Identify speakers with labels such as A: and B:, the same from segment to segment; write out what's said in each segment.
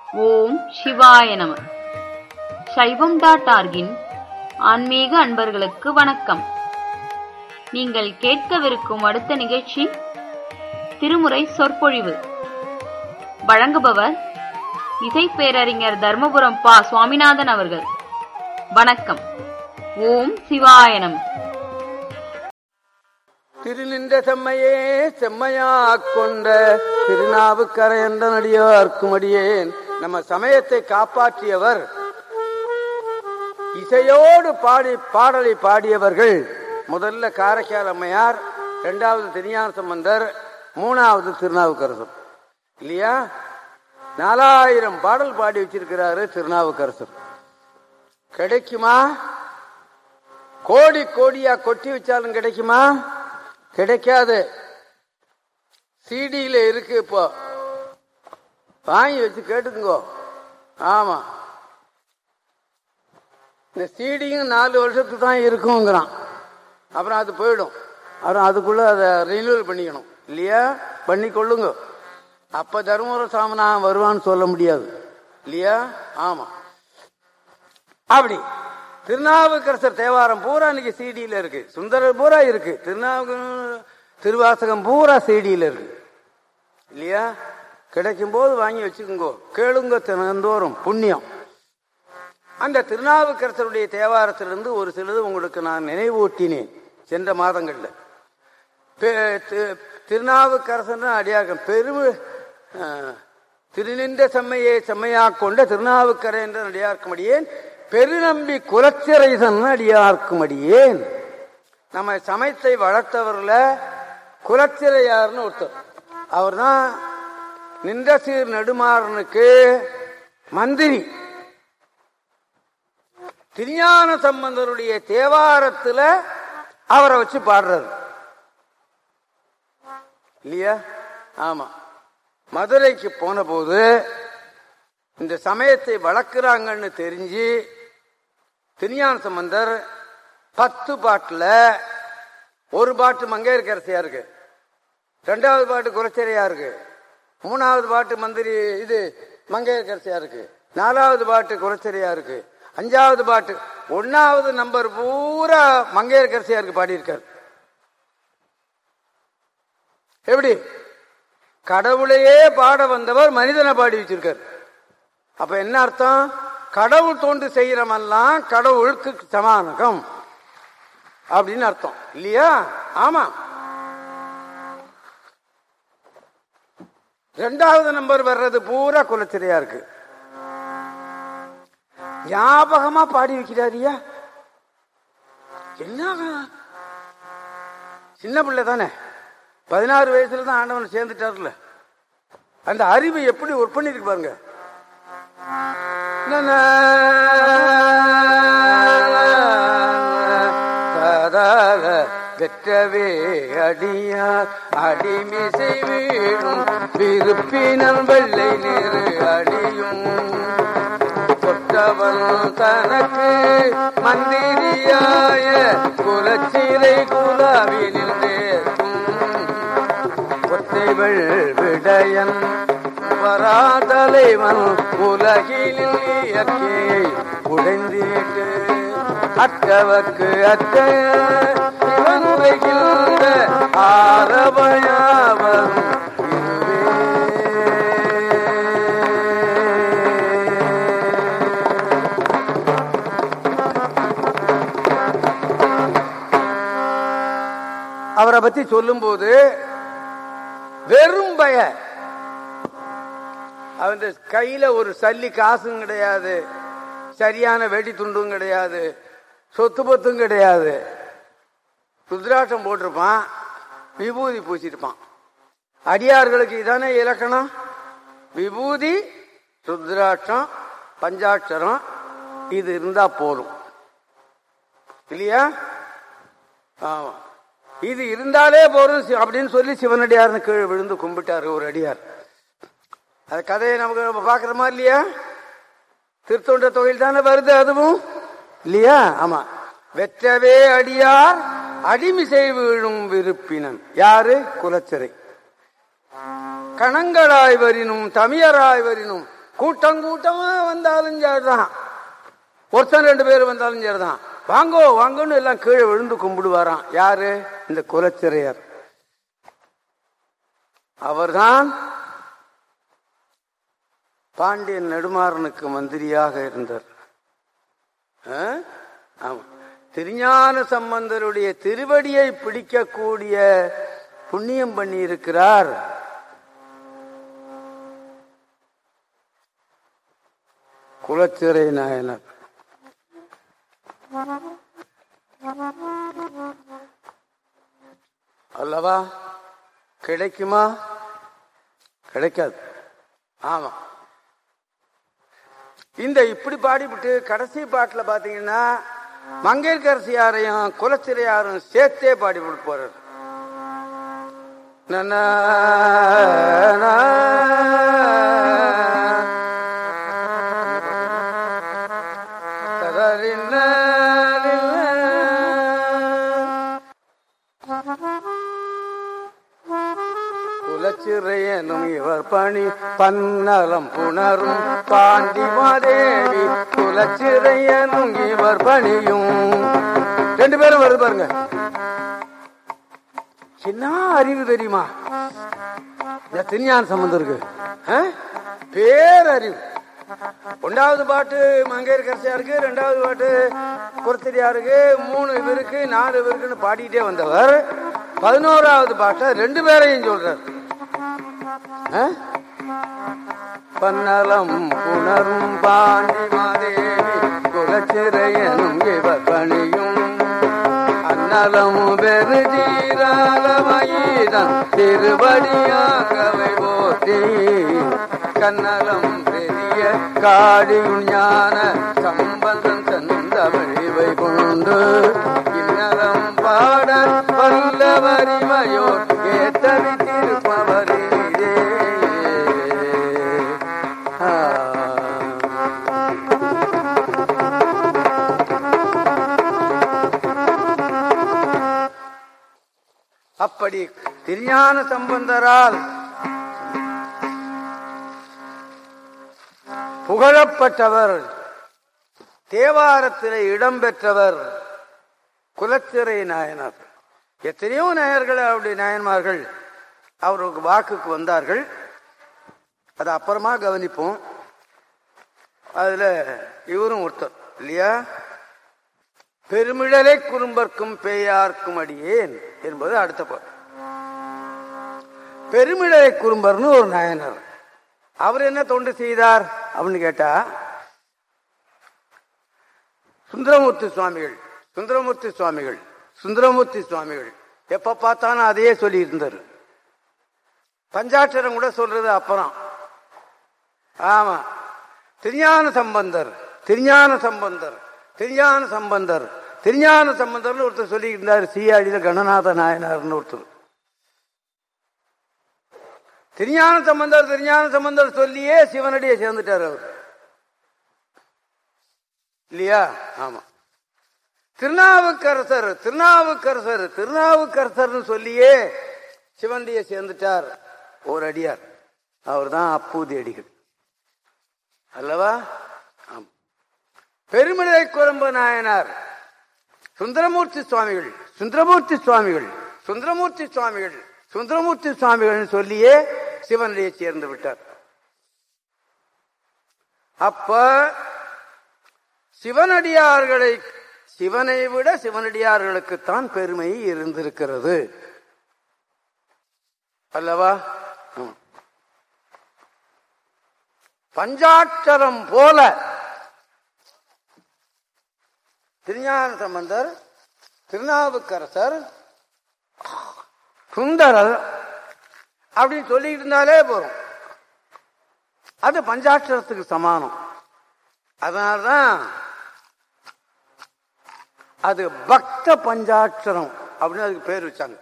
A: ஓம் சிவாய நம சைவம் டாட் ஆர்கின் ஆன்மீக அன்பர்களுக்கு வணக்கம் நீங்கள் கேட்கவிருக்கும் அடுத்த நிகழ்ச்சி திருமுறை சொற்பொழிவு வழங்குபவர் இசை பேரறிஞர் தர்மபுரம் பா சுவாமிநாதன் அவர்கள் வணக்கம் ஓம் சிவாய நம
B: திருநின்ற செம்மையே செம்மையாக் கொண்ட திருநாவுக்கரை என்ற நடிகார்க்கும் அடியேன் நம்ம சமயத்தை காப்பாற்றியவர் இசையோடு பாடி பாடலை பாடியவர்கள் முதல்ல காரைக்கால் அம்மையார் இரண்டாவது திருஞான சம்பந்தர் மூணாவது திருநாவுக்கரசர் இல்லையா நாலாயிரம் பாடல் பாடி வச்சிருக்கிறாரு திருநாவுக்கரசர் கிடைக்குமா கோடி கோடியா கொட்டி வச்சாலும் கிடைக்குமா கிடைக்காது சிடியில இருக்கு இப்போ வாங்கி வச்சு கேட்டுக்குங்கோ ஆமா இந்த சிடியும் நாலு வருஷத்துக்கு தான் இருக்குங்கிறான் அப்புறம் அது போயிடும் அப்புறம் அதுக்குள்ள அதை ரினியூவல் பண்ணிக்கணும் இல்லையா பண்ணி கொள்ளுங்க அப்ப தருமபுர சாமனா வருவான்னு சொல்ல முடியாது இல்லையா ஆமா அப்படி திருநாவுக்கரசர் தேவாரம் பூரா இன்னைக்கு சிடியில இருக்கு சுந்தரர் பூரா இருக்கு திருநாவுக்கு திருவாசகம் பூரா சிடியில இருக்கு இல்லையா கிடைக்கும் போது வாங்கி வச்சுக்கோங்க கேளுங்க தினந்தோறும் புண்ணியம் அந்த திருநாவுக்கரசருடைய தேவாரத்திலிருந்து ஒரு சிலது உங்களுக்கு நான் நினைவூட்டினேன் சென்ற மாதங்கள்ல பெ- தி- திருநாவுக்கரசன் அடியாக்கம் பெரும அஹ், திருநின்ற செம்மையை செம்மையாக் கொண்ட திருநாவுக்கரை என்ற அடியார்க்கும் அடியேன் பெருநம்பி குலச்சிறைசன் அடியார்க்கும் அடியேன் நம்ம சமயத்தை வளர்த்தவர்ல குலச்சிறையார்னு ஒருத்தர் அவர் தான் நின்ற சீர் நெடுமாறனுக்கு மந்திரி திருஞான சம்பந்தருடைய தேவாரத்துல அவரை வச்சு பாடுறாரு இல்லையா ஆமா மதுரைக்கு போன போது இந்த சமயத்தை வளர்க்குறாங்கன்னு தெரிஞ்சு திருஞான சம்பந்தர் பத்து பாட்டுல ஒரு பாட்டு மங்கையர்கரசியா இருக்கு ரெண்டாவது பாட்டு குலச்சேரியா இருக்கு மூணாவது பாட்டு மந்திரி இது மங்கையர்கரசியா இருக்கு நாலாவது பாட்டு குலச்சேரியா இருக்கு அஞ்சாவது பாட்டு ஒன்னாவது நம்பர் பூரா மங்கையர்கரசியா இருக்கு பாடியிருக்காரு எப்படி கடவுளையே பாட வந்தவர் மனிதனை பாடி வச்சிருக்காரு அப்ப என்ன அர்த்தம் கடவுள் தோன்று செய்யறமெல்லாம் கடவுளுக்கு சமானகம் அப்படின்னு அர்த்தம் இல்லையா ஆமா ரெண்டாவது நம்பர் வர்றது பூரா குலச்சிறையா இருக்கு ஞாபகமா பாடி வைக்கிறாரியா என்ன சின்ன பிள்ளை தானே பதினாறு வயசுல தான் ஆண்டவன் சேர்ந்துட்டார்ல அந்த அறிவு எப்படி ஒர்க் பண்ணிருக்கு பாருங்க நன, ததர, வெற்றவே அடியார் அடிமிசை வீழும் விருப்பினல் வெள்ளை நிறு அடியும் கொற்றவன் தனக்கு மந்திரியாய குலச்சிறை குலாவினில் நேர்க்கும் கொத்தைவள் விடயன் வராதலைவன் உலகினில் இயற்கையை உடைந்தீட்டு அற்றவர்க்கு அற்ற இவன் உலகில் ஆரபயாவன் அவரை பத்தி சொல்லும்போது வெறும் பய அவன் கையில ஒரு சல்லி காசும் கிடையாது சரியான வெடி துண்டும் கிடையாது சொத்து பத்தும் கிடையாது ருத்ராட்சம் போட்டிருப்பான் விபூதி பூசிருப்பான் அடியார்களுக்கு இதானே இலக்கணம் விபூதி ருத்ராட்சம் பஞ்சாட்சரம் இது இருந்தா போதும் இல்லையா ஆமா இது இருந்தாலே போதும் சி- அப்படின்னு சொல்லி சிவனடியார்னு கீழே விழுந்து கும்பிட்டாரு ஒரு அடியார் அது கதையை நமக்கு நம்ம பாக்குறோமா இல்லையா திருத்தொண்ட தொகையில் தானே வருது அதுவும் இல்லையா ஆமா வெற்றவே அடியார் அடிமிசை வீழும் விருப்பினன் யாரு குலச்சிறை கணங்களாய் வரினும் தமியராய் வரினும் கூட்டம் கூட்டமா வந்தாலும் சரிதான் ஒருத்தன் ரெண்டு பேர் வந்தாலும் சரிதான் வாங்கோ வாங்கன்னு எல்லாம் கீழே விழுந்து கும்பிடுவாராம் யாரு இந்த குலச்சிறையர் அவர்தான் பாண்டியன் நெடுமாறனுக்கு மந்திரியாக இருந்தார் ஆ? ஆமா திருஞான சம்பந்தருடைய திருவடியை பிடிக்கக்கூடிய புண்ணியம் பண்ணி இருக்கிறார் குலச்சிறை நாயனர் அல்லவா கிடைக்குமா கிடைக்காது ஆமா இந்த இப்படி பாடிவிட்டு கடைசி பாட்டுல பாத்தீங்கன்னா மங்கையர்கரசியாரையும் குலச்சிறையாரும் சேர்த்தே பாடி போறாரு நன்னா, நா. தரரின்ன, குலச்சிறையனும் இவர் பணி பன்னலம் புணரும் பாண்டி மாதேவி குலச்சிறையனும் இவர் பணியும் ரெண்டு பேரும் வருது பாருங்க என்ன அறிவு தெரியுமா இந்த திருஞான சம்பந்தருக்கு ஆ? பேரறிவு ஒன்றாவது பாட்டு மங்கையர்கரசியாருக்கு ரெண்டாவது பாட்டு குருத்திரியாருக்கு மூணு இவருக்கு நாலு இவருக்குன்னு பாடிட்டே வந்தவர் பதினோராவது பாட்டை ரெண்டு பேரையும் சொல்றார் ஆ? பன்னலம் புணரும் பாண்டி மாதேவி குலச்சிறையனும் இவர் பணியும் அன்னலம் பெருதீராலமயீதன் திருவடியாகவை போற்றி கண்ணலம் பெரிய காடியுள் ஞான சம்பந்தம் தந்த வழிவை கொண்டு இன்னலம் பாட வல்ல வரிமையோர் ஏத்தவி திருப்பவரே ஆ அப்படி திருஞான சம்பந்தரால் புகழப்பட்டவர் தேவாரத்தில் இடம்பெற்றவர் குலச்சிறை நாயனார் எத்தனையோ நாயர்கள் அவருடைய நாயன்மார்கள் அவருக்கு வாக்குக்கு வந்தார்கள் அது அப்புறமா கவனிப்போம் அதுல இவரும் ஒருத்தர் இல்லையா பெருமிழலை குறும்பர்க்கும் பேயார்க்கும் அடியேன் என்பது அடுத்த பாட்டு பெருமிழலை குறும்பர்னு ஒரு நாயனர் அவர் என்ன தொண்டு செய்தார் அப்படின்னு கேட்டா சுந்தரமூர்த்தி சுவாமிகள் சுந்தரமூர்த்தி சுவாமிகள் சுந்தரமூர்த்தி சுவாமிகள் எப்ப பார்த்தாலும் அதையே சொல்லி இருந்தார் பஞ்சாட்சரம் கூட சொல்றது அப்புறம் ஆமா திருஞான சம்பந்தர் திருஞான சம்பந்தர் திருஞான சம்பந்தர் திருஞான சம்பந்தர்னு ஒருத்தர் சொல்லி இருந்தார் சீயாடியில கணநாத நாயனார்னு ஒருத்தர் திருஞான சம்பந்தர் திருஞான சம்பந்தர் சொல்லியே சிவனடியை சேர்ந்துட்டார் அவர் இல்லையா ஆமா திருநாவுக்கரசர் திருநாவுக்கரசர் திருநாவுக்கரசர்னு சொல்லியே சிவனடியை சேர்ந்துட்டார் ஒரு அடியார் அவர் தான் அப்பூதி அடிகள் அல்லவா ஆமா பெருமிழை குரம்ப நாயனார் சுந்தரமூர்த்தி சுவாமிகள் சுந்தரமூர்த்தி சுவாமிகள் சுந்தரமூர்த்தி சுவாமிகள் சுந்தரமூர்த்தி சுவாமிகள் சொல்லியே சிவனிடையே சேர்ந்து விட்டார் அப்ப சிவனடியார்களை சிவனை விட சிவனடியார்களுக்குத்தான் பெருமை இருந்திருக்கிறது அல்லவா ம். பஞ்சாட்சரம் போல திருஞான சம்பந்தர் திருநாவுக்கரசர் சுந்தரர் அப்படின்னு சொல்லிட்டு இருந்தாலே போறோம் அது பஞ்சாட்சரத்துக்கு சமானம் அதனால்தான் அது பக்த பஞ்சாட்சரம் அப்படின்னு அதுக்கு பேர் வச்சாங்க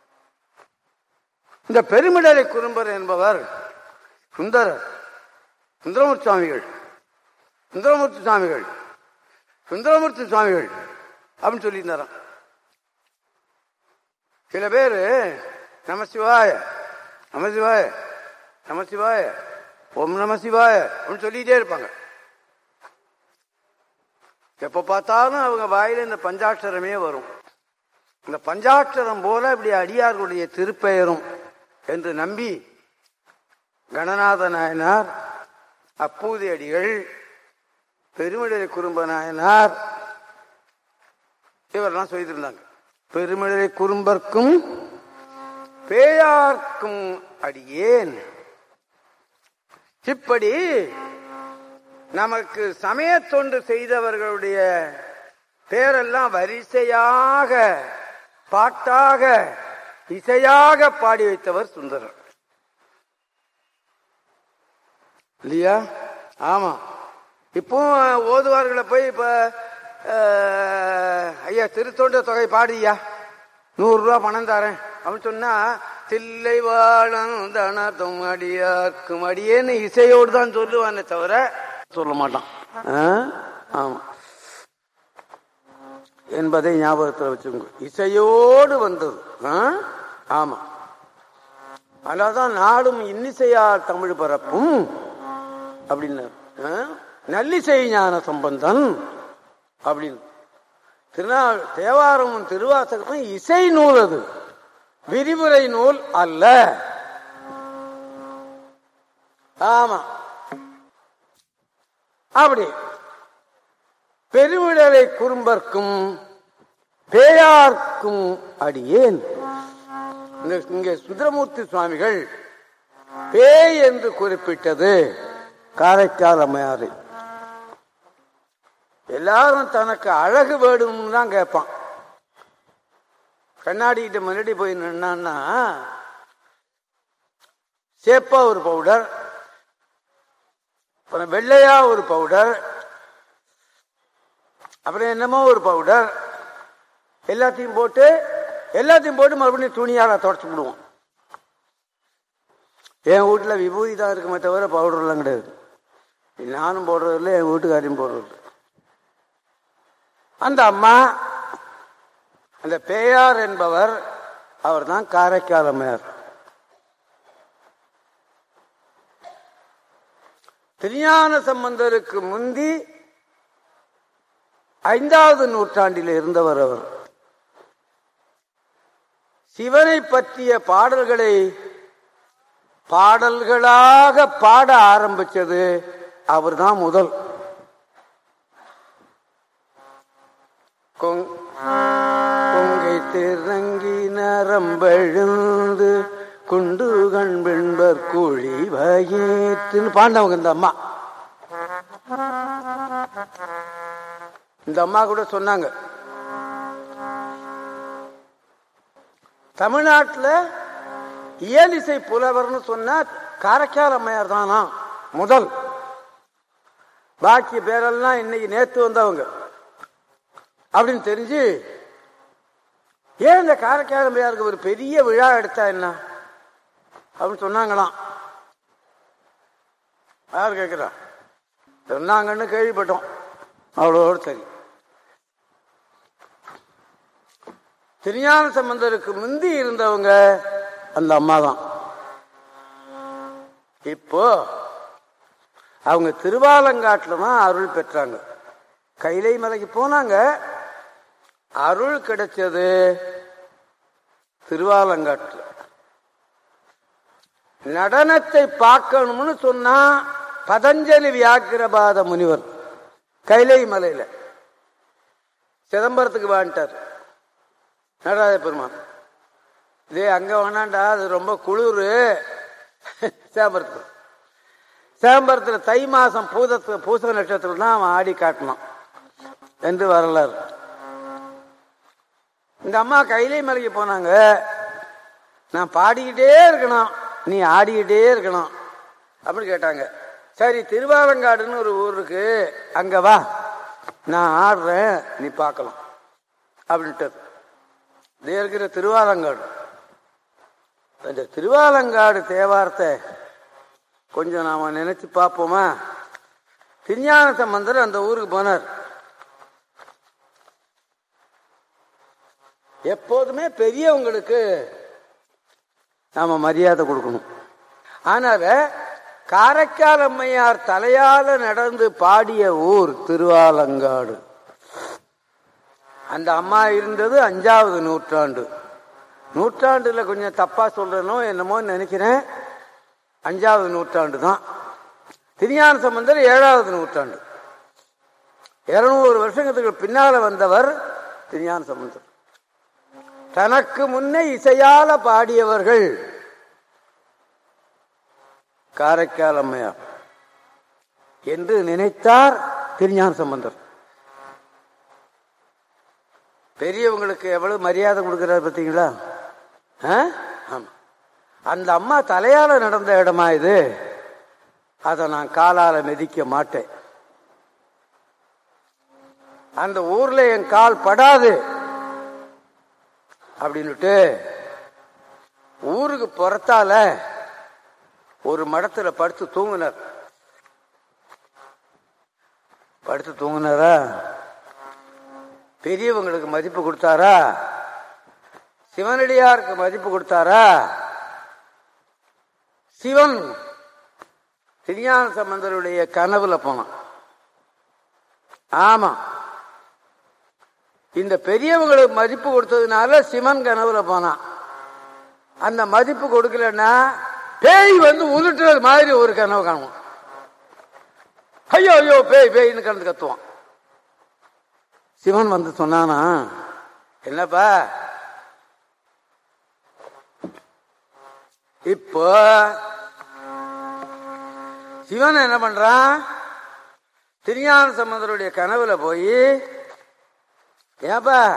B: இந்த பெருமிடலை குறும்பர் என்பவர் சுந்தரர் சுந்தரமூர்த்தி சுவாமிகள் சுந்தரமூர்த்தி சுவாமிகள் சுந்தரமூர்த்தி சுவாமிகள் அப்படின்னு சொல்லியிருந்தாராம் சில பேர் நமசிவாய நமசிவாய நமசிவாய ஓம் நம சிவாய அப்படின்னு சொல்லிட்டே இருப்பாங்க எப்ப பார்த்தாலும் அவங்க வாயில இந்த பஞ்சாட்சரமே வரும் இந்த பஞ்சாட்சரம் போல இப்படி அடியார்களுடைய திருப்பெயரும் என்று நம்பி கணநாத நாயனார் அப்பூதி அடிகள் பெருமிழலை குறும்ப நாயனார் இவரெல்லாம் சொல்லியிருந்தாங்க பெருமிழலை குறும்பர்க்கும் பேயார்க்கும் அடியேன் இப்படி நமக்கு சமய தொண்டு செய்தவர்களுடைய பேரெல்லாம் வரிசையாக பாட்டாக இசையாக பாடி வைத்தவர் சுந்தரர் இல்லையா ஆமா இப்போ ஓதுவார்களை போய் இப்ப அஹ், ஐயா திருத்தொண்ட தொகை பாடியா நூறு ரூபா பணம் தரேன் அப்படின்னு சொன்னா தில்லை வாழம் தனதும் அடியார்க்கும் அடியேன்னு இசையோடு தான் சொல்லுவானே தவிர சொல்ல மாட்டான் ஆ? ஆமா என்பதை ஞாபகத்தில் வச்சுக்கோங்க இசையோடு வந்தது ஆ? ஆமா அதான் நாடும் இன்னிசையால் தமிழ் பரப்பும் அப்படின்னு ஆ? நல்லிசை ஞான சம்பந்தன் அப்படின்னு திருநாள் தேவாரமும் திருவாசகமும் இசை நூல் அது விரிவுரை நூல் அல்ல ஆமா அப்படி பெருவிடலை குறும்பர்க்கும் பேயார்க்கும் அடியேன் இந்த- இங்கே சுந்தரமூர்த்தி சுவாமிகள் பேய் என்று குறிப்பிட்டது காரைக்கால் அம்மையாறு எல்லாரும் தனக்கு அழகு வேணும்னு தான் கேட்பான் கண்ணாடி கிட்ட முன்னாடி போய் நின்னான்னா சேப்பா ஒரு பவுடர் அப்புறம் வெள்ளையா ஒரு பவுடர் அப்புறம் என்னமோ ஒரு பவுடர் எல்லாத்தையும் போட்டு எல்லாத்தையும் போட்டு மறுபடியும் துணியால தொடச்சு விடுவோம் என் வீட்டுல விபூதி தான் இருக்குமே தவிர பவுடர் எல்லாம் கிடையாது நானும் போடுறதில்ல என் வீட்டுக்காரையும் போடுறது அந்த அம்மா அந்த பேயார் என்பவர் அவர் தான் காரைக்கால் அம்மையார் திருஞான சம்பந்தருக்கு முந்தி ஐந்தாவது நூற்றாண்டில் இருந்தவர் அவர் சிவனை பற்றிய பாடல்களை பாடல்களாக பாட ஆரம்பிச்சது அவர்தான் முதல் கொங்- கொங்கை திறங்கி நரம்பெழுந்து குண்டு கண்பெண்பர் குழி வயிற்றுன்னு பாண்டவங்க இந்த அம்மா இந்த அம்மா கூட சொன்னாங்க தமிழ்நாட்டுல இயலிசை புலவர்னு சொன்னா காரைக்கால் அம்மையார் தானா முதல் பாக்கி பேரெல்லாம் இன்னைக்கு நேத்து வந்தவங்க அப்படின்னு தெரிஞ்சு ஏன் இந்த காரைக்கால் அம்மையாருக்கு ஒரு பெரிய விழா எடுத்தா என்ன அப்படின்னு சொன்னாங்களாம் யார் கேட்கிறா சொன்னாங்கன்னு கேள்விப்பட்டோம் அவ்வளோடு சரி திருஞான சம்பந்தருக்கு முந்தி இருந்தவங்க அந்த அம்மா தான் இப்போ அவங்க திருவாலங்காட்டுல தான் அருள் பெற்றாங்க கைலை மலைக்கு போனாங்க அருள் கிடைச்சது திருவாலங்காட்டுல நடனத்தை பார்க்கணும்னு சொன்னா பதஞ்சலி வியாக்கிரபாத முனிவர் கைலை மலையில சிதம்பரத்துக்கு வாண்டார் நடராஜ பெருமான் இதே அங்க வேணாண்டா அது ரொம்ப குளிர் சேம்பரத்துக்கு சேம்பரத்துல தை மாசம் பூதத்து பூச நட்சத்திரம் தான் அவன் ஆடி காட்டினான் என்று வரலாறு இந்த அம்மா கைலை மலைக்கு போனாங்க நான் பாடிக்கிட்டே இருக்கணும் நீ ஆடிக்கிட்டே இருக்கணும் அப்படின்னு கேட்டாங்க சரி திருவாலங்காடுன்னு ஒரு ஊர் இருக்கு அங்க வா நான் ஆடுறேன் நீ பார்க்கலாம் அப்படின்ட்டு இது இருக்கிற திருவாலங்காடு இந்த திருவாலங்காடு தேவாரத்தை கொஞ்சம் நாம நினைச்சு பார்ப்போமா திருஞான சம்பந்தர் அந்த ஊருக்கு போனார் எப்போதுமே பெரியவங்களுக்கு நாம மரியாதை கொடுக்கணும் ஆனால காரைக்கால் அம்மையார் தலையால நடந்து பாடிய ஊர் திருவாலங்காடு அந்த அம்மா இருந்தது அஞ்சாவது நூற்றாண்டு நூற்றாண்டுல கொஞ்சம் தப்பா சொல்றனோ என்னமோ நினைக்கிறேன் அஞ்சாவது நூற்றாண்டு தான் திருஞான சம்பந்தர் ஏழாவது நூற்றாண்டு இருநூறு வருஷங்களுக்கு பின்னால வந்தவர் திருஞான சம்பந்தர் தனக்கு முன்னே இசையால பாடியவர்கள் காரைக்கால் அம்மையார் என்று நினைத்தார் திருஞான சம்பந்தர் பெரியவங்களுக்கு எவ்வளவு மரியாதை கொடுக்கிறார் பார்த்தீங்களா ஆ? ஆமா அந்த அம்மா தலையால நடந்த இடமா இது அதை நான் காலால மிதிக்க மாட்டேன் அந்த ஊர்ல என் கால் படாது அப்படின்னுட்டு ஊருக்கு புறத்தால ஒரு மடத்துல படுத்து தூங்கினார் படுத்து தூங்கினாரா பெரியவங்களுக்கு மதிப்பு கொடுத்தாரா சிவனடியாருக்கு மதிப்பு கொடுத்தாரா சிவன் திருஞான சம்பந்தருடைய கனவுல போனான் ஆமா இந்த பெரியவங்களுக்கு மதிப்பு கொடுத்ததுனால சிவன் கனவுல போனான் அந்த மதிப்பு கொடுக்கலன்னா பேய் வந்து உருட்டுறது மாதிரி ஒரு கனவு காணுவான் ஐயோ ஐயோ பேய் பேய்னு கலந்து கத்துவான் சிவன் வந்து சொன்னானா என்னப்பா இப்போ சிவன் என்ன பண்றான் திருஞான சம்பந்தருடைய கனவுல போய் ஏப்பா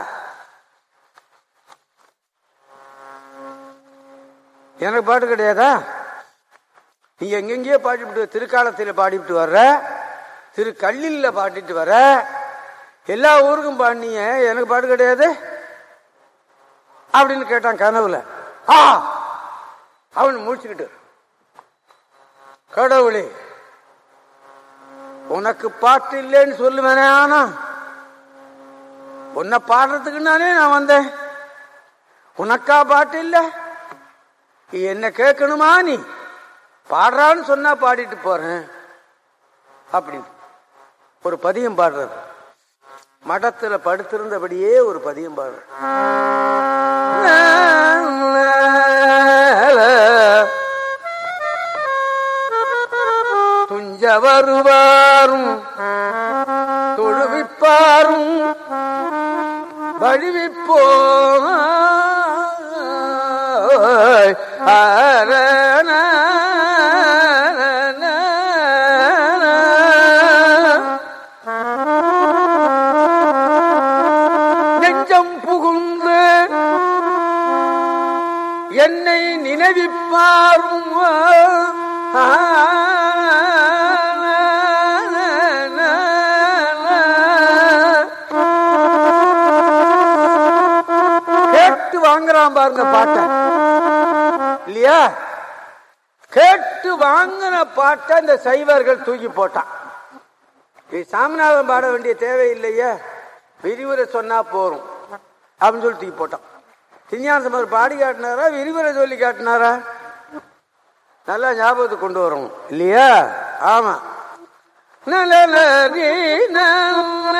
B: எனக்கு பாட்டு கிடையாதா நீங்க எங்கெங்கேயோ பாடிவிட்டு திருக்காலத்தில் பாடிவிட்டு வர்ற திரு கல்லில்ல பாடிட்டு வர எல்லா ஊருக்கும் பாடினீங்க எனக்கு பாட்டு கிடையாது அப்படின்னு கேட்டான் கனவுல ஆ அவன் முடிச்சுக்கிட்டு கடவுளே உனக்கு பாட்டு இல்லைன்னு சொல்லுவேனே ஆனா உன்னை பாடுறதுக்கு நானே நான் வந்தேன் உனக்கா பாட்டு இல்ல நீ என்ன கேட்கணுமா நீ பாடுறான்னு சொன்னா பாடிட்டு போறேன் அப்படின்னு ஒரு பதியம் பாடுறது மடத்துல படுத்திருந்தபடியே ஒரு பதியம் பாடுறது துஞ்ச வருவாரும் தொழுவிப்பாரும் வழிவிப்போ நெஞ்சம் புகுந்து என்னை நினைவிப்பாரும் கேட்டு வாங்குறான் பாருங்க பாட்ட இல்லையா கேட்டு வாங்கின பாட்டை இந்த சைவர்கள் தூக்கி போட்டான் நீ சாமிநாதன் பாட வேண்டிய தேவையில்லையே விரிவுரை சொன்னா போறோம் அப்படின்னு சொல்லி தூக்கி போட்டான் திருஞான சம்பந்தர் பாடி காட்டினாரா விரிவுரை சொல்லி காட்டினாரா நல்லா ஞாபகத்துக்கு கொண்டு வரும் இல்லையா ஆமா நலலரி நல.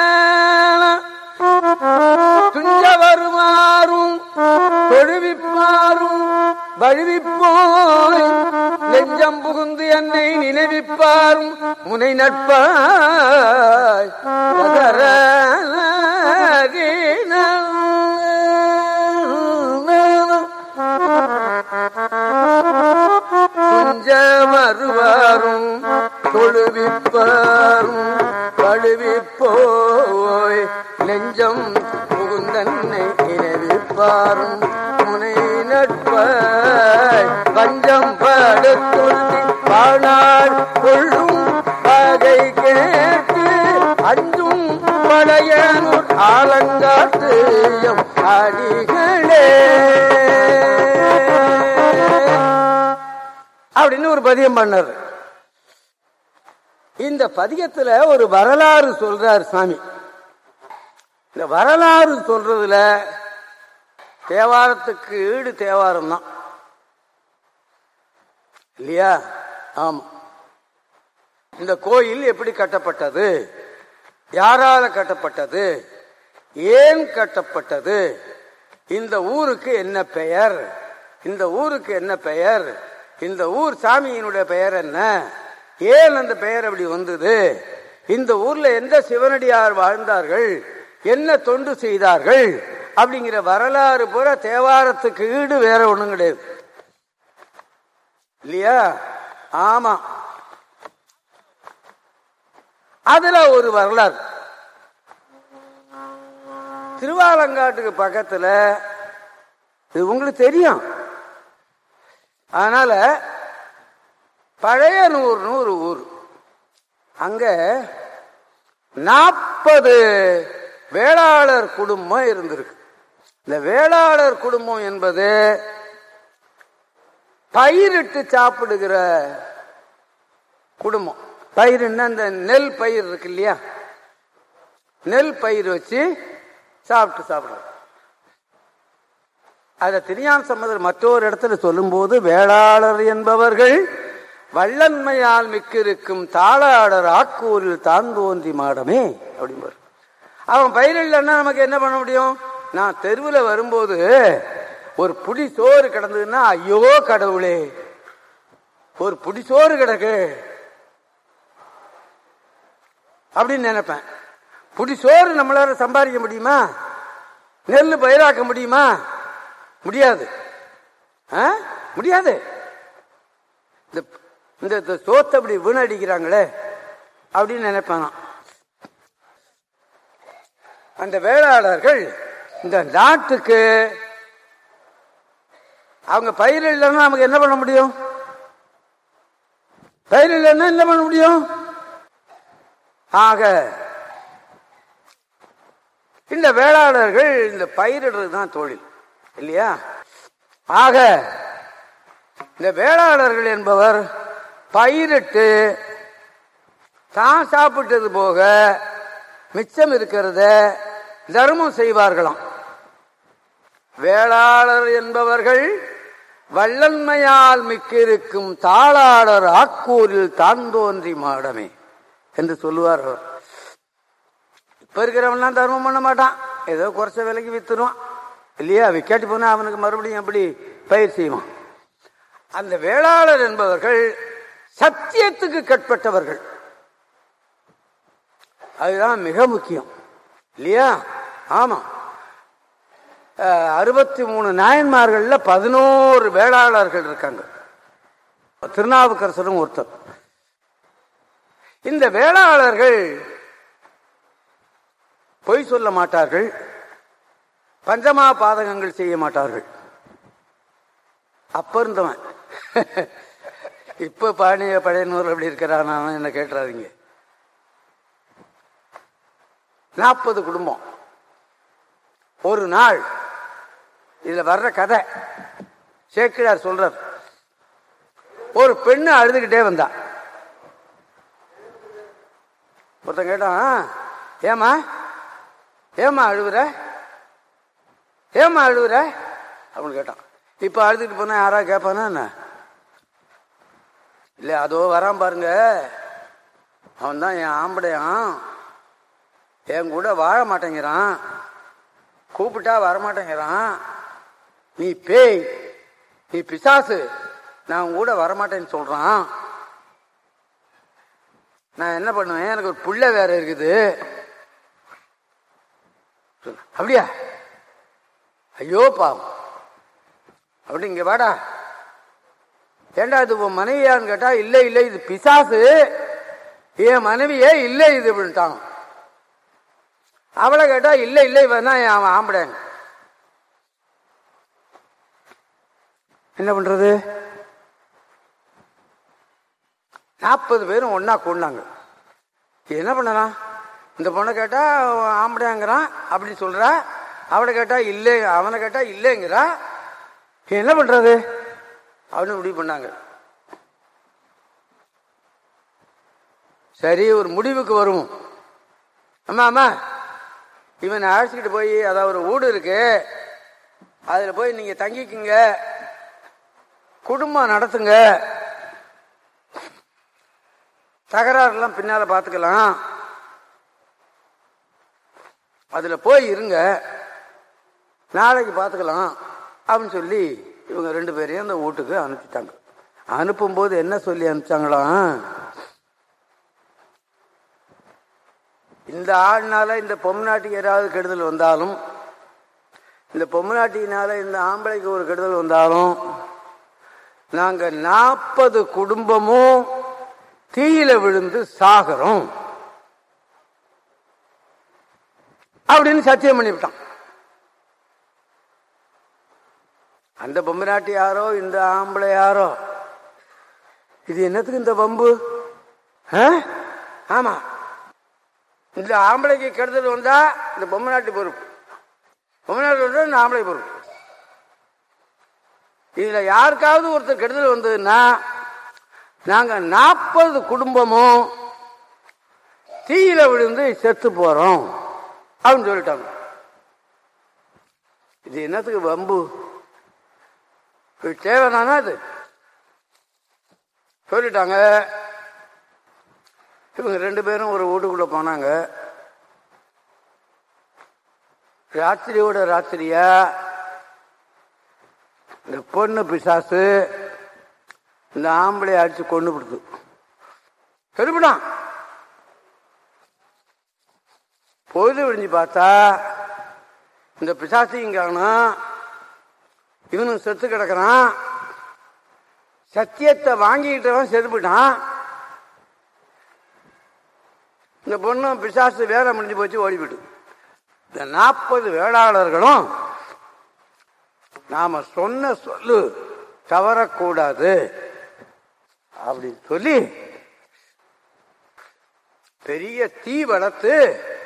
B: துஞ்ச வருமாறும் தொழுவிப்பாரும் வழுவிப்போய் நெஞ்சம் புகுந்து என்னை நினைவிப்பாரும் முனை நட்பாய் நகரரி துஞ்ச வருவாரும் தொழுவிப்பாரும் பழுவிப்போய் நெஞ்சம் புகுந்தன்னை நினைவிப்பாரும் முனை நட்பாய் பஞ்சம் படுத்துள்ளி பாடார் கொள்ளும் வகை கேட்டு அஞ்சும் பழையனூர் ஆலங்காட்டு எம் அடிகளே அப்படின்னு ஒரு பதியம் பண்ணார் இந்த பதியத்துல ஒரு வரலாறு சொல்றார் சாமி இந்த வரலாறு சொல்றதுல தேவாரத்துக்கு ஈடு தேவாரம் தான் இல்லையா ஆமா இந்த கோயில் எப்படி கட்டப்பட்டது யாரால கட்டப்பட்டது ஏன் கட்டப்பட்டது இந்த ஊருக்கு என்ன பெயர் இந்த ஊருக்கு என்ன பெயர் இந்த ஊர் சாமியினுடைய பெயர் என்ன ஏன் அந்த பெயர் அப்படி வந்தது இந்த ஊர்ல எந்த சிவனடியார் வாழ்ந்தார்கள் என்ன தொண்டு செய்தார்கள் அப்படிங்கிற வரலாறு பூரா தேவாரத்துக்கு ஈடு வேற ஒண்ணும் கிடையாது இல்லையா ஆமா அதுல ஒரு வரலாறு திருவாலங்காட்டுக்கு பக்கத்துல இது உங்களுக்கு தெரியும் அதனால பழையனூர்னு ஒரு ஊர் அங்க நாற்பது வேளாளர் குடும்பம் இருந்திருக்கு இந்த வேளாளர் குடும்பம் என்பது பயிரிட்டு சாப்பிடுகிற குடும்பம் பயிர்னா இந்த நெல் பயிர் இருக்கு இல்லையா நெல் பயிர் வச்சு சாப்பிட்டு சாப்பிடுறது அத திருஞான சம்பந்தர் மற்றொரு இடத்துல சொல்லும்போது வேளாளர் என்பவர்கள் வள்ளன்மையால் மிக்கிருக்கும் தாளாளர் ஆக்கூரில் தான் தோன்றி மாடமே அப்படிம்பார் அவன் பயிர் இல்லைன்னா நமக்கு என்ன பண்ண முடியும் நான் தெருவில் வரும்போது ஒரு புடி சோறு கிடந்ததுன்னா ஐயோ கடவுளே ஒரு புடி சோறு கிடக்கு அப்படின்னு நினைப்பேன் புடி சோறு நம்மளால சம்பாதிக்க முடியுமா நெல் பயிராக்க முடியுமா முடியாது ஆ? முடியாது இந்த இந்த இந்த சோத்தை அப்படி வீணடிக்கிறாங்களே அப்படின்னு நினைப்பேன் நான். அந்த வேளாளர்கள் இந்த நாட்டுக்கு அவங்க பயிர் இல்லைன்னா நமக்கு என்ன பண்ண முடியும் பயிர் இல்லைன்னா என்ன பண்ண முடியும் ஆக இந்த வேளாளர்கள் இந்த பயிரிடுறது தான் தொழில் இல்லையா ஆக இந்த வேளாளர்கள் என்பவர் பயிரிட்டு தான் சாப்பிட்டது போக மிச்சம் இருக்கிறத தர்மம் செய்வார்களாம் வேளாளர் என்பவர்கள் வல்லன்மையால் மிக்கிருக்கும் தாளாளர் ஆக்கூரில் தான் தோன்றி மாடமே என்று சொல்லுவார் அவர் இப்ப இருக்கிறவன்லாம் தர்மம் பண்ண மாட்டான் ஏதோ குறைச்ச விலைக்கு வித்துருவான் இல்லையா விக்காட்டி போனா அவனுக்கு மறுபடியும் எப்படி பயிர் செய்வான் அந்த வேளாளர் என்பவர்கள் சத்தியத்துக்கு கட்பட்டவர்கள் அதுதான் மிக முக்கியம் இல்லையா ஆமா அறுபத்தி மூணு நாயன்மார்கள்ல பதினோரு வேளாளர்கள் இருக்காங்க திருநாவுக்கரசரும் ஒருத்தர் இந்த வேளாளர்கள் பொய் சொல்ல மாட்டார்கள் பஞ்சமா பாதகங்கள் செய்ய மாட்டார்கள் அப்ப இருந்தவன் இப்ப பாணிய பழையனூர் அப்படி இருக்கிறான் என்ன கேட்டுறாதீங்க நாற்பது குடும்பம் ஒரு நாள் இதுல வர்ற கதை சேக்கிழார் சொல்றார் ஒரு பெண்ணு அழுதுகிட்டே வந்தா ஒருத்தன் கேட்டான் ஏமா ஏமா அழுவுற ஏமா அழுவுற அப்படின்னு கேட்டான் இப்ப அழுதுட்டு போனா யாரா கேட்பானா என்ன இல்ல அதோ வரான் பாருங்க அவன் தான் என் ஆம்படையான் என் கூட வாழ மாட்டேங்கிறான் கூப்பிட்டா வரமாட்டேங்கிறான் நீ பேய் நீ பிசாசு நான் உன் கூட வரமாட்டேன்னு சொல்றான் நான் என்ன பண்ணுவேன் எனக்கு ஒரு புள்ள வேற இருக்குது அப்படியா ஐயோ பாவம் அப்படி இங்க வாடா ஏண்டா இது உன் மனைவியான்னு கேட்டா இல்லை இல்லை இது பிசாசு என் மனைவியே இல்லை இது அப்படின்ட்டான் அவளை கேட்டா இல்லை இல்லை வேணா அவன் ஆம்படைங்க என்ன பண்றது நாற்பது பேரும் ஒன்னா கூடினாங்க என்ன பண்ணலாம் இந்த பொண்ணை கேட்டா அவன் ஆம்படையாங்கிறான் அப்படி சொல்றா அவளை கேட்டா இல்லை அவனை கேட்டா இல்லைங்கிறா என்ன பண்றது அவனு முடிவு பண்ணாங்க சரி ஒரு முடிவுக்கு வருவோம் அம்மா அம்மா இவனை அழைச்சிக்கிட்டு போய் அதாவது ஒரு வீடு இருக்கு அதுல போய் நீங்க தங்கிக்குங்க குடும்பம் நடத்துங்க தகராறுலாம் பின்னால பார்த்துக்கலாம் அதுல போய் இருங்க நாளைக்கு பார்த்துக்கலாம் அப்படின்னு சொல்லி இவங்க ரெண்டு பேரையும் அந்த வீட்டுக்கு அனுப்பிச்சிட்டாங்க அனுப்பும்போது என்ன சொல்லி அனுப்பிச்சாங்களாம் இந்த ஆள்னால இந்த பொம்நாட்டிக்கு ஏதாவது கெடுதல் வந்தாலும் இந்த பொம்நாட்டினால இந்த ஆம்பளைக்கு ஒரு கெடுதல் வந்தாலும் நாங்க நாற்பது குடும்பமும் தீயில விழுந்து சாகிறோம் அப்படின்னு சத்தியம் பண்ணிவிட்டான் அந்த பொம்மநாட்டி யாரோ இந்த ஆம்பளை யாரோ இது என்னத்துக்கு இந்த வம்பு ஆ? ஆமா இந்த ஆம்பளைக்கு கெடுதல் வந்தா இந்த பொம்மநாட்டி பொறுப்பு பொம்மநாட்டி வந்தா இந்த ஆம்பளை பொறுப்பு இதுல யாருக்காவது ஒருத்தர் கெடுதல் வந்ததுன்னா நாங்க நாற்பது குடும்பமும் தீயில விழுந்து செத்து போறோம் அப்படின்னு சொல்லிட்டாங்க இது என்னத்துக்கு வம்பு இது தேவைதானா அது சொல்லிட்டாங்க இவங்க ரெண்டு பேரும் ஒரு வீட்டுக்குள்ள போனாங்க ராத்திரியோட ராத்திரியா இந்த பொண்ணு பிசாசு இந்த ஆம்பளை அடிச்சு கொண்டு விடுது சரிப்படான் பொழுது விடிஞ்சு பார்த்தா இந்த பிசாசையும் காணும் இவனும் செத்து கிடக்குறான் சத்தியத்தை வாங்கிக்கிட்டவன் செத்துப்பிட்டான் இந்த பொண்ணும் பிசாசு வேலை முடிஞ்சு போச்சு ஓடிவிட்டு இந்த நாற்பது வேளாளர்களும் நாம சொன்ன சொல்லு தவறக்கூடாது அப்படின்னு சொல்லி பெரிய தீ வளர்த்து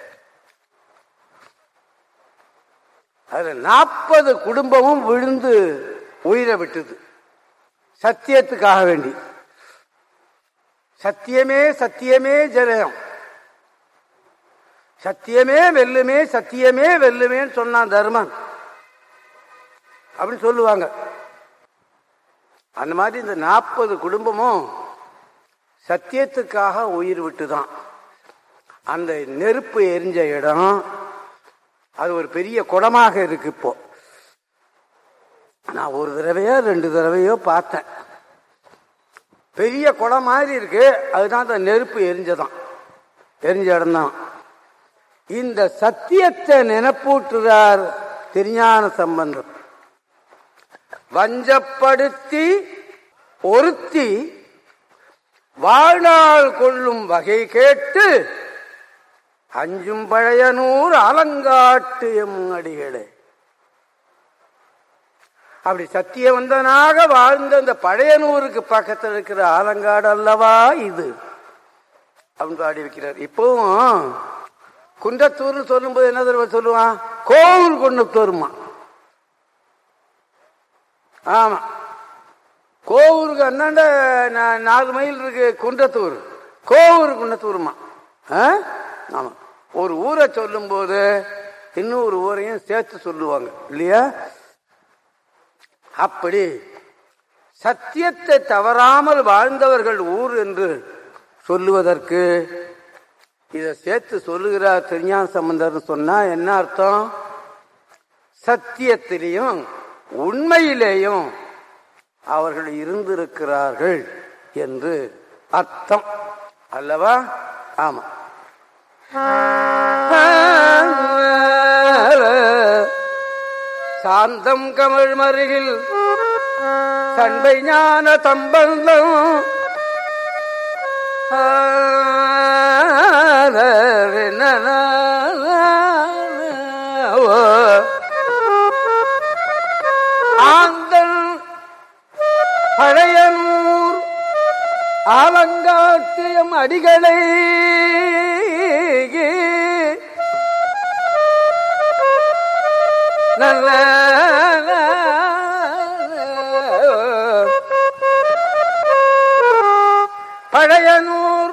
B: அதுல நாற்பது குடும்பமும் விழுந்து உயிரை விட்டது சத்தியத்துக்காக வேண்டி சத்தியமே சத்தியமே ஜெயம் சத்தியமே வெல்லுமே சத்தியமே வெல்லுமேன்னு சொன்னான் தர்மன் அப்படின்னு சொல்லுவாங்க அந்த மாதிரி இந்த நாற்பது குடும்பமும் சத்தியத்துக்காக உயிர் விட்டுதான் அந்த நெருப்பு எரிஞ்ச இடம் அது ஒரு பெரிய குடமாக இருக்கு இப்போ நான் ஒரு தடவையோ ரெண்டு தடவையோ பார்த்தேன் பெரிய குடம் மாதிரி இருக்கு அதுதான் அந்த நெருப்பு எரிஞ்சதான் எரிஞ்ச இடம்தான் இந்த சத்தியத்தை நினைப்பூட்டுறார் திருஞான சம்பந்தம் வஞ்சப்படுத்தி ஒருத்தி வாழ்நாள் கொள்ளும் வகை கேட்டு அஞ்சும் பழையனூர் அலங்காட்டு எம் அடிகளே அப்படி சத்தியவந்தனாக வாழ்ந்த அந்த பழையனூருக்கு பக்கத்தில் இருக்கிற ஆலங்காடு அல்லவா இது அப்படின்னு பாடி வைக்கிறார் இப்பவும் குன்றத்தூர்னு சொல்லும்போது என்ன தடவை சொல்லுவான் கோவில் குன்றத்தூர்மா ஆமா கோவூருக்கு அண்ணாண்ட நா- நாலு மைல் இருக்கு குன்றத்தூர் கோவூர் குன்றத்தூர்மா ஆ? ஆமா ஒரு ஊரை சொல்லும்போது இன்னொரு ஊரையும் சேர்த்து சொல்லுவாங்க இல்லையா அப்படி சத்தியத்தை தவறாமல் வாழ்ந்தவர்கள் ஊர் என்று சொல்லுவதற்கு இதை சேர்த்து சொல்லுகிறார் திருஞான சம்பந்தர் சொன்னா என்ன அர்த்தம் சத்தியத்திலையும் உண்மையிலேயும் அவர்கள் இருந்திருக்கிறார்கள் என்று அர்த்தம் அல்லவா ஆமா சாந்தம் கமழ் மருகில் சண்பை ஞான தம்பந்தம் ஆந்தன் பழையனூர் ஆலங்காட்டியம் அடிகளை நல்ல பழையனூர்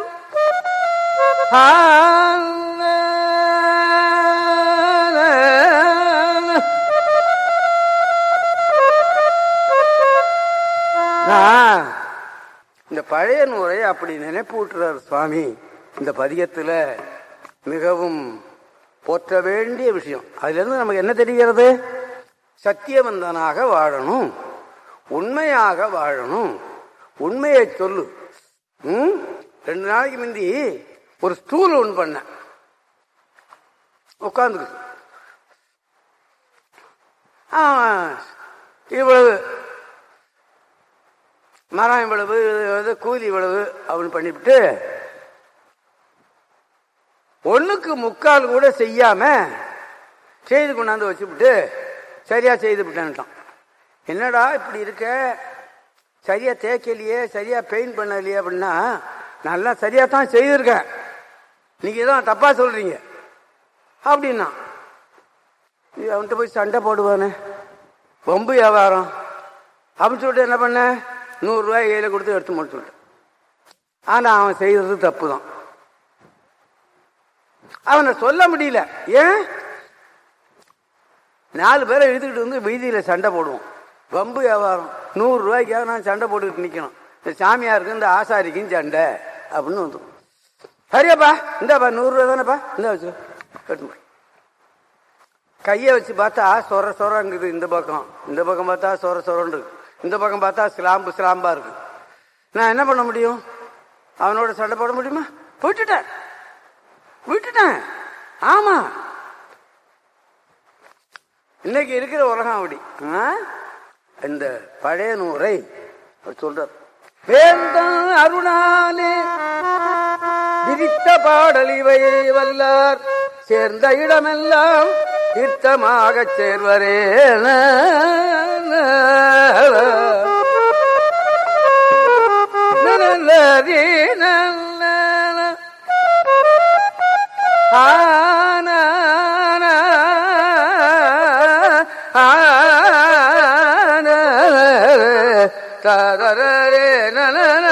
B: இந்த பழைய நூரை அப்படி நினைப்பூட்டுறார் சுவாமி இந்த பதியத்துல மிகவும் போற்ற வேண்டிய விஷயம் அதுல இருந்து நமக்கு என்ன தெரிகிறது சத்தியவந்தனாக வாழணும் உண்மையாக வாழணும் உண்மையை சொல்லு ம்? ரெண்டு நாளைக்கு முந்தி ஒரு ஸ்டூல் ஒன்று பண்ணேன் உட்காந்துக்கு இவ்வளவு மரம் இவ்வளவு இது கூலி இவ்வளவு அப்படின்னு பண்ணிவிட்டு ஒண்ணுக்கு முக்கால் கூட செய்யாம செய்து கொண்டாந்து வச்சுவிட்டு சரியா செய்து விட்டேன்ட்டான் என்னடா இப்படி இருக்க சரியா தேய்க்கலையே சரியா பெயிண்ட் பண்ணலையே அப்படின்னா நல்லா சரியா தான் செய்திருக்கேன் நீங்க தான் தப்பா சொல்றீங்க அப்படின்னா நீ அவன்கிட்ட போய் சண்டை போடுவானே வம்பு வியாபாரம் அப்படின்னு சொல்லிட்டு என்ன பண்ண நூறுரூவாய் கையில் கொடுத்து எடுத்து முடிச்சுட்டேன் ஆனா அவன் செய்யறது தப்பு தான் அவனை சொல்ல முடியல ஏன் நாலு பேரை இழுத்துக்கிட்டு வந்து வீதியில சண்டை போடுவோம் வம்பு வியாபாரம் நூறு ரூபாய்க்காக நான் சண்டை போட்டுக்கிட்டு நிக்கணும் இந்த சாமியாருக்கு இந்த ஆசாரிக்கும் சண்டை அப்படின்னு வந்துடும் சரியாப்பா இந்தாப்பா நூறு ரூபா தானேப்பா இந்த வச்சு கட்டு கையை வச்சு பார்த்தா சொர சொரங்குது இந்த பக்கம் இந்த பக்கம் பார்த்தா சொர சொரன்னு இருக்கு இந்த பக்கம் பார்த்தா சிலாம்பு சிலாம்பா இருக்கு நான் என்ன பண்ண முடியும் அவனோட சண்டை போட முடியுமா விட்டுட்டேன் விட்டுட்டேன் ஆமா இன்னைக்கு இருக்கிற உலகம் அப்படி ஆ? இந்த பழைய நூரை அவர் சொல்றார் வேந்தன் அருணாலே விரித்த பாடல் இவை வல்லார் சேர்ந்த இடமெல்லாம் தீர்த்தமாகச் சேர்வரே தரரே நன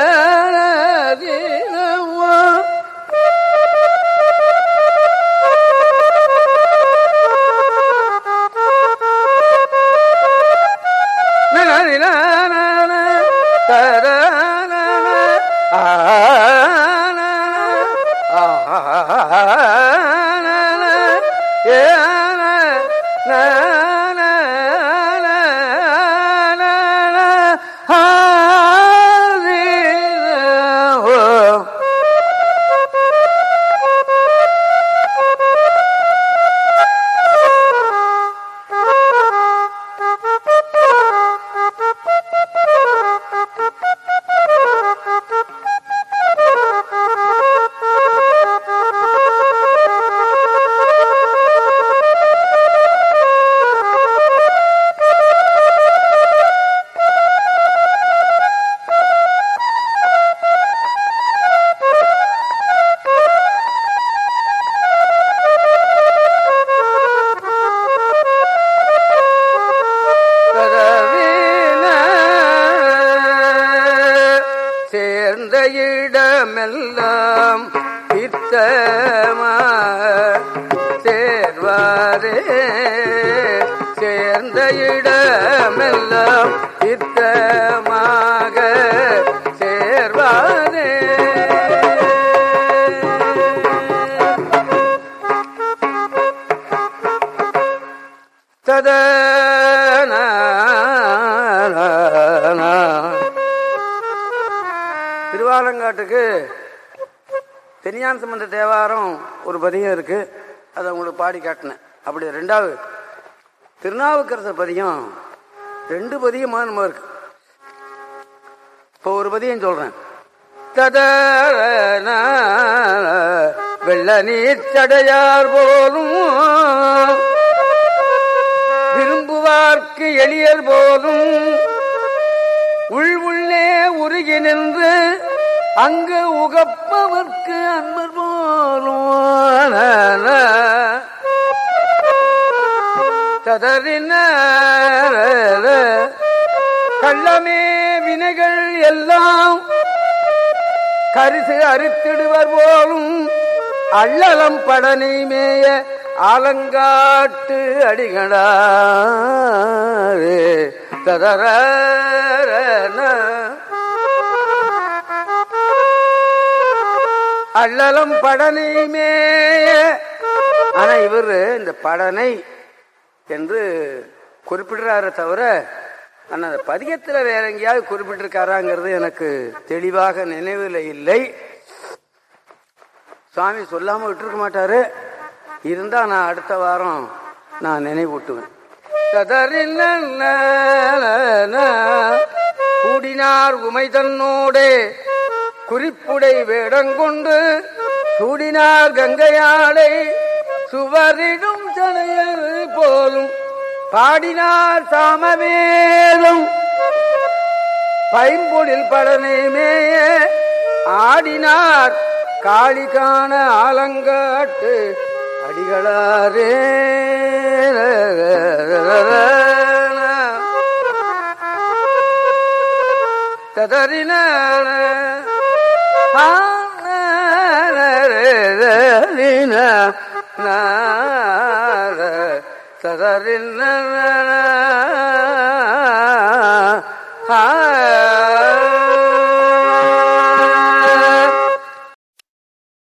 B: சேர்ந்த இடமெல்லாம் பித்தமா சேர்வாரே சேர்ந்த இடமெல்லாம் பித்தமாக சேர்வாரே ததன திருவாலங்காட்டுக்கு தென்னியான் சம்பந்த தேவாரம் ஒரு பதியம் இருக்கு அதை உங்களுக்கு பாடி காட்டினேன் அப்படி ரெண்டாவது திருநாவுக்கரசர் பதியம் ரெண்டு பதியமா நம்ம இருக்கு இப்போ ஒரு பதியம் சொல்றேன் ததன வெள்ள நீர் சடையார் போலும் விரும்புவார்க்கு எளியர் போலும் உள் உள்ளே உருகி நின்று அங்கு உகப்பவர்க்கு அன்பர் போலும் ததறின கள்ளமே வினைகள் எல்லாம் கரிசு அறுத்திடுவர் போலும் அள்ளலம் படனை மேய ஆலங்காட்டு அடிகளாரே ததர அள்ளலம் படனையுமே ஆனா இவரு இந்த படனை என்று குறிப்பிடுறாரு தவிர ஆனா அந்த பதிகத்துல வேற எங்கேயாவது குறிப்பிட்டிருக்காராங்கிறது எனக்கு தெளிவாக நினைவில் இல்லை சுவாமி சொல்லாம விட்டுருக்க மாட்டாரு இருந்தா நான் அடுத்த வாரம் நான் நினைவூட்டுவேன் சதறின கூடினார் உமை தன்னோடே குறிப்புடை வேடங்கொண்டு சூடினார் கங்கையாளை சுவரிடும் சனையர் போலும் பாடினார் சாமவேதம் பைம்பொழில் படனைமேய ஆடினார் காளி காண ஆலங்காட்டு அடிகளாரே ததறின ததறின